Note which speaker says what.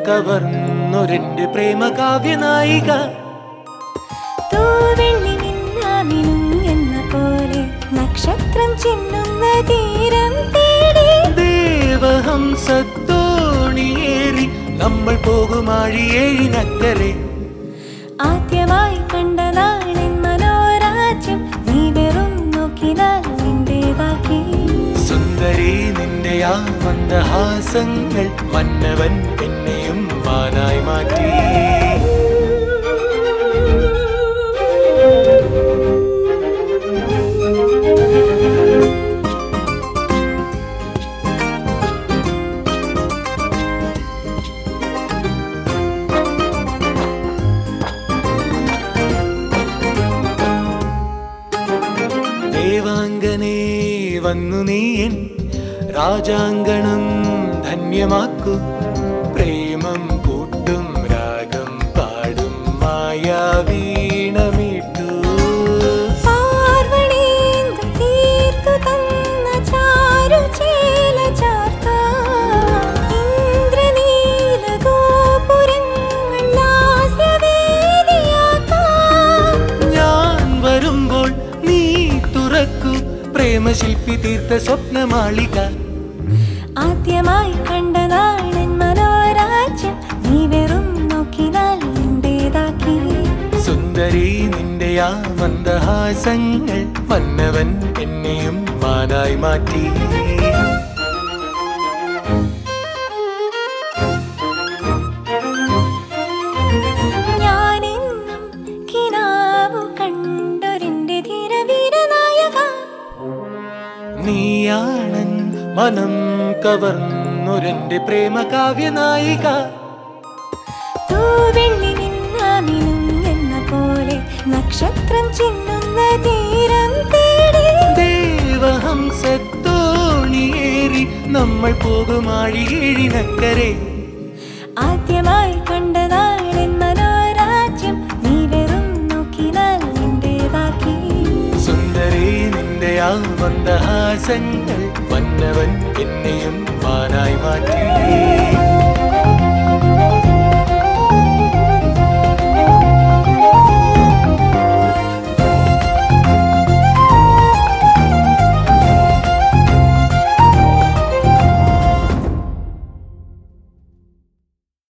Speaker 1: കവർന്നൊരെന്റെ പ്രേമ കാവ്യനായിക
Speaker 2: തൂവെള്ളി നിന്നാമിനും എന്ന പോലെ നക്ഷത്രം ചിന്നുന്ന തീരം തേടി
Speaker 1: ദേവഹംസത്തോണിയേറി നമ്മൾ പോകുമാഴിയേഴിനക്കരെ
Speaker 2: ആദ്യമായി കണ്ട നാളിൻ മനോരാജ്യം നീ വെറും നോക്കിനാൽ നിന്റേതാക്കി
Speaker 1: സുന്ദരി നിന്റെ ആ മന്ദഹാസങ്ങൾ മന്നവൻ എന്നെയും മാനായി മാറ്റി ദേവാംഗനേ വന്നു നീയൻ രാജാങ്കണം ധന്യമാക്കൂ പ്രേമം കൂട്ടും രാഗം പാടും മായാവീണമീട്ടു
Speaker 2: പാർവണീന്ദു തീർത്തു തന്ന ചാരുചേല ചാർത്താം. ഇന്ദ്രനീല ഗോപുരങ്ങൾ ലാസ്യവേദിയാക്കാം.
Speaker 1: ഞാൻ വരുമ്പോൾ നീ തുറക്കൂ പ്രേമശില്പി തീർത്ത സ്വപ്നമാളിക
Speaker 2: ആദ്യമായി കണ്ട നാളൻ മനോരാജ്യം നീ വെറും നോക്കിനാൽ നിന്റേതാക്കി
Speaker 1: സുന്ദരി നിന്റെ ആ മന്ദഹാസങ്ങൾ മന്നവൻ എന്നെയും മാനായി മാറ്റി
Speaker 2: ഞാനെന്നും കിനാവു കണ്ടൊരെന്റെ ധീരവീരനായക
Speaker 1: നീയാണൻ മനം കവർന്നൊരെന്റെ പ്രേമ കാവ്യനായിക
Speaker 2: തൂവെള്ളി നിന്നാമിനും എന്ന പോലെ നക്ഷത്രം ചിന്നുന്ന തീരം തേടി
Speaker 1: ദേവഹംസത്തോണിയേറി നമ്മൾ പോകുമാഴിയേഴിനക്കരെ
Speaker 2: ആദ്യമായി കണ്ട നാളൻ മനോരാജ്യം നീ വെറും നോക്കിനാൽ നിന്റേതാക്കി
Speaker 1: സുന്ദരി നിന്റെ ആ മന്ദഹാസങ്ങൾ മന്നവൻ എന്നെയും മാനായി മാറ്റി